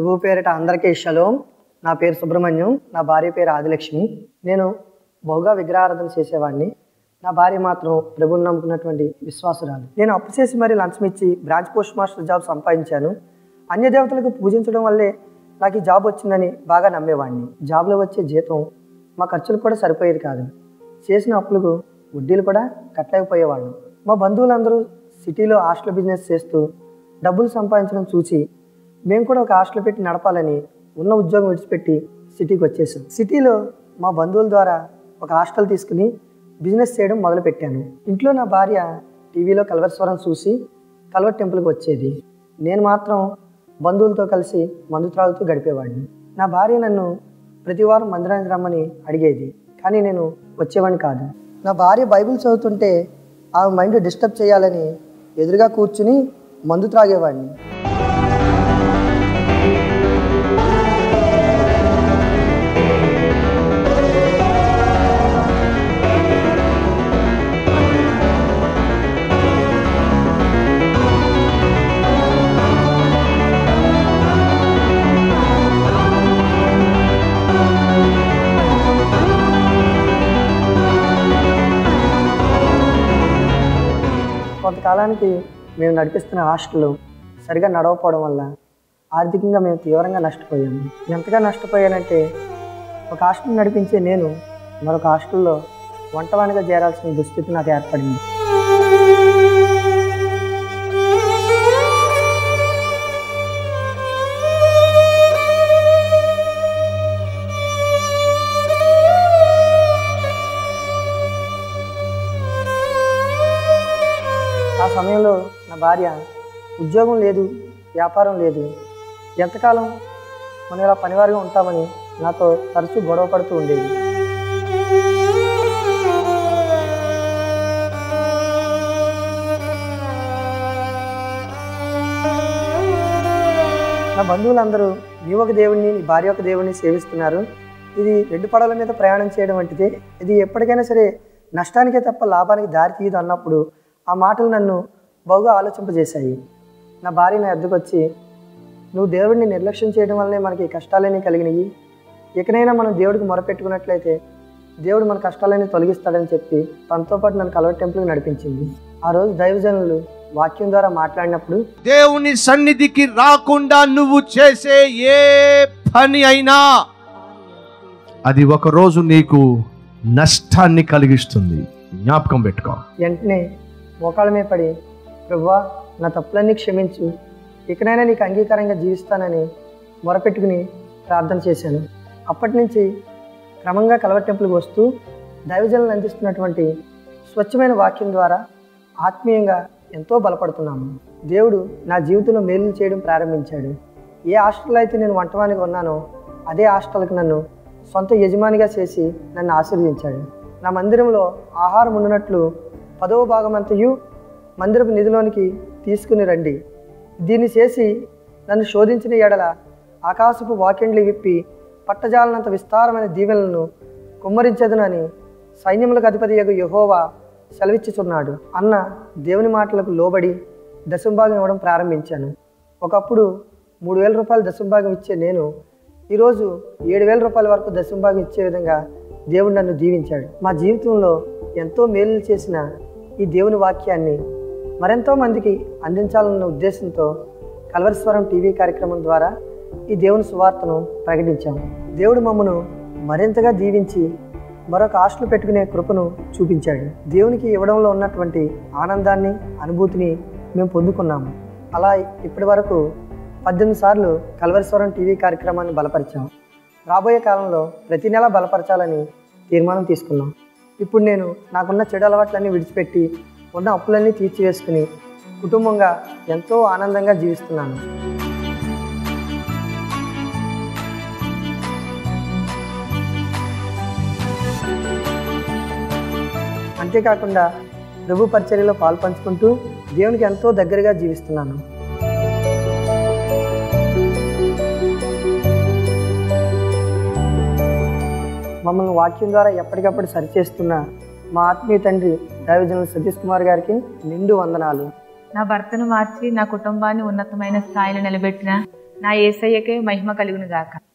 ప్రభు పేరిట అందరికీ షలోం నా పేరు సుబ్రహ్మణ్యం నా భార్య పేరు ఆదిలక్ష్మి నేను బహుగా విగ్రహారాధన చేసేవాడిని నా భార్య మాత్రం ప్రభుని నమ్ముకున్నటువంటి విశ్వాసురాలు నేను అప్పు చేసి మరీ లంచం ఇచ్చి బ్రాంచ్ పోస్ట్ మాస్టర్ జాబ్ సంపాదించాను అన్య దేవతలకు పూజించడం వల్లే నాకు ఈ జాబ్ వచ్చిందని బాగా నమ్మేవాడిని జాబ్లో వచ్చే జీతం మా ఖర్చులు కూడా సరిపోయేది కాదు చేసిన అప్పులకు వడ్డీలు కూడా కట్టలేకపోయేవాళ్ళం మా బంధువులందరూ సిటీలో హాస్టల్ బిజినెస్ చేస్తూ డబ్బులు సంపాదించడం చూసి మేము కూడా ఒక హాస్టల్ పెట్టి నడపాలని ఉన్న ఉద్యోగం విడిచిపెట్టి సిటీకి వచ్చేసాం సిటీలో మా బంధువుల ద్వారా ఒక హాస్టల్ తీసుకుని బిజినెస్ చేయడం మొదలుపెట్టాను ఇంట్లో నా భార్య టీవీలో కల్వరస్వరం చూసి కల్వర్ టెంపుల్కి వచ్చేది నేను మాత్రం బంధువులతో కలిసి మందు త్రాగుతూ గడిపేవాడిని నా భార్య నన్ను ప్రతి వారం మందిరానికి రమ్మని అడిగేది కానీ నేను వచ్చేవాడిని కాదు నా భార్య బైబిల్ చదువుతుంటే ఆ మైండ్ డిస్టర్బ్ చేయాలని ఎదురుగా కూర్చుని మందు త్రాగేవాడిని కొంతకాలానికి మేము నడిపిస్తున్న హాస్టల్ సరిగా నడవకపోవడం వల్ల ఆర్థికంగా మేము తీవ్రంగా నష్టపోయాము ఎంతగా నష్టపోయానంటే ఒక హాస్టల్ నడిపించే నేను మరొక హాస్టల్లో వంటవానిగా చేరాల్సిన దుస్థితి నాకు ఏర్పడింది ఆ సమయంలో నా భార్య ఉద్యోగం లేదు వ్యాపారం లేదు ఎంతకాలం మనం ఇలా పనివారిగా ఉంటామని నాతో తరచూ గొడవ పడుతూ ఉండేది నా బంధువులందరూ నీ ఒక దేవుడిని నీ భార్య ఒక దేవుడిని సేవిస్తున్నారు ఇది రెండు పడవల మీద ప్రయాణం చేయడం వంటిదే ఇది ఎప్పటికైనా సరే నష్టానికే తప్ప లాభానికి దారి తీయదు అన్నప్పుడు ఆ మాటలు నన్ను బాగా ఆలోచింపజేశాయి నా భార్య నా ఎద్దుకు వచ్చి నువ్వు దేవుడిని నిర్లక్ష్యం చేయడం వల్లనే మనకి ఈ కష్టాలన్నీ కలిగినాయి ఇకనైనా మనం దేవుడికి మొరపెట్టుకున్నట్లయితే దేవుడు మన కష్టాలన్నీ తొలగిస్తాడని చెప్పి తనతో పాటు నన్ను కలవ టెంపుల్కి నడిపించింది ఆ రోజు దైవజనులు వాక్యం ద్వారా మాట్లాడినప్పుడు దేవుని సన్నిధికి రాకుండా నువ్వు చేసే ఏ పని అయినా అది ఒక రోజు నీకు నష్టాన్ని కలిగిస్తుంది జ్ఞాపకం పెట్టుకో వెంటనే మోకాళ్ళ మీద పడి ప్రభువా నా తప్పులన్నీ క్షమించు ఇకనైనా నీకు అంగీకారంగా జీవిస్తానని మొరపెట్టుకుని ప్రార్థన చేశాను అప్పటి నుంచి క్రమంగా కలవ టెంపుల్కి వస్తూ దైవజనులను అందిస్తున్నటువంటి స్వచ్ఛమైన వాక్యం ద్వారా ఆత్మీయంగా ఎంతో బలపడుతున్నాము దేవుడు నా జీవితంలో మేలు చేయడం ప్రారంభించాడు ఏ హాస్టల్లో అయితే నేను వంటవానిగా ఉన్నానో అదే హాస్టల్కి నన్ను సొంత యజమానిగా చేసి నన్ను ఆశీర్వదించాడు నా మందిరంలో ఆహారం ఉండినట్లు పదవ భాగమంతయు మందిరపు నిధిలోనికి తీసుకుని రండి దీన్ని చేసి నన్ను శోధించిన ఎడల ఆకాశపు వాక్యండ్లు విప్పి పట్టజాలనంత విస్తారమైన దీవెనలను కుమ్మరించదునని సైన్యములకు అధిపతి యగు యహోవా సెలవిచ్చుచున్నాడు అన్న దేవుని మాటలకు లోబడి దశంభాగం ఇవ్వడం ప్రారంభించాను ఒకప్పుడు మూడు వేల రూపాయలు దశంభాగం ఇచ్చే నేను ఈరోజు ఏడు వేల రూపాయల వరకు దశంభాగం ఇచ్చే విధంగా దేవుడు నన్ను దీవించాడు మా జీవితంలో ఎంతో మేలు చేసిన ఈ దేవుని వాక్యాన్ని మరెంతో మందికి అందించాలన్న ఉద్దేశంతో కల్వరిస్వరం టీవీ కార్యక్రమం ద్వారా ఈ దేవుని సువార్తను ప్రకటించాము దేవుడు మమ్మను మరింతగా దీవించి మరొక హాస్టల్ పెట్టుకునే కృపను చూపించాడు దేవునికి ఇవ్వడంలో ఉన్నటువంటి ఆనందాన్ని అనుభూతిని మేము పొందుకున్నాము అలా ఇప్పటి వరకు పద్దెనిమిది సార్లు కల్వరిస్వరం టీవీ కార్యక్రమాన్ని బలపరిచాం రాబోయే కాలంలో ప్రతి నెల బలపరచాలని తీర్మానం తీసుకున్నాం ఇప్పుడు నేను నాకున్న చెడు అలవాట్లన్నీ విడిచిపెట్టి ఉన్న అప్పులన్నీ తీర్చివేసుకుని కుటుంబంగా ఎంతో ఆనందంగా జీవిస్తున్నాను అంతేకాకుండా ప్రభు పరిచర్యలో పాలు పంచుకుంటూ దేవునికి ఎంతో దగ్గరగా జీవిస్తున్నాను మమ్మల్ని వాక్యం ద్వారా ఎప్పటికప్పుడు సరిచేస్తున్న మా ఆత్మీయ తండ్రి దైవజనులు సతీష్ కుమార్ గారికి నిండు వందనాలు నా భర్తను మార్చి నా కుటుంబాన్ని ఉన్నతమైన స్థాయిలో నిలబెట్టిన నా ఏసయ్యకే మహిమ కలుగును గాక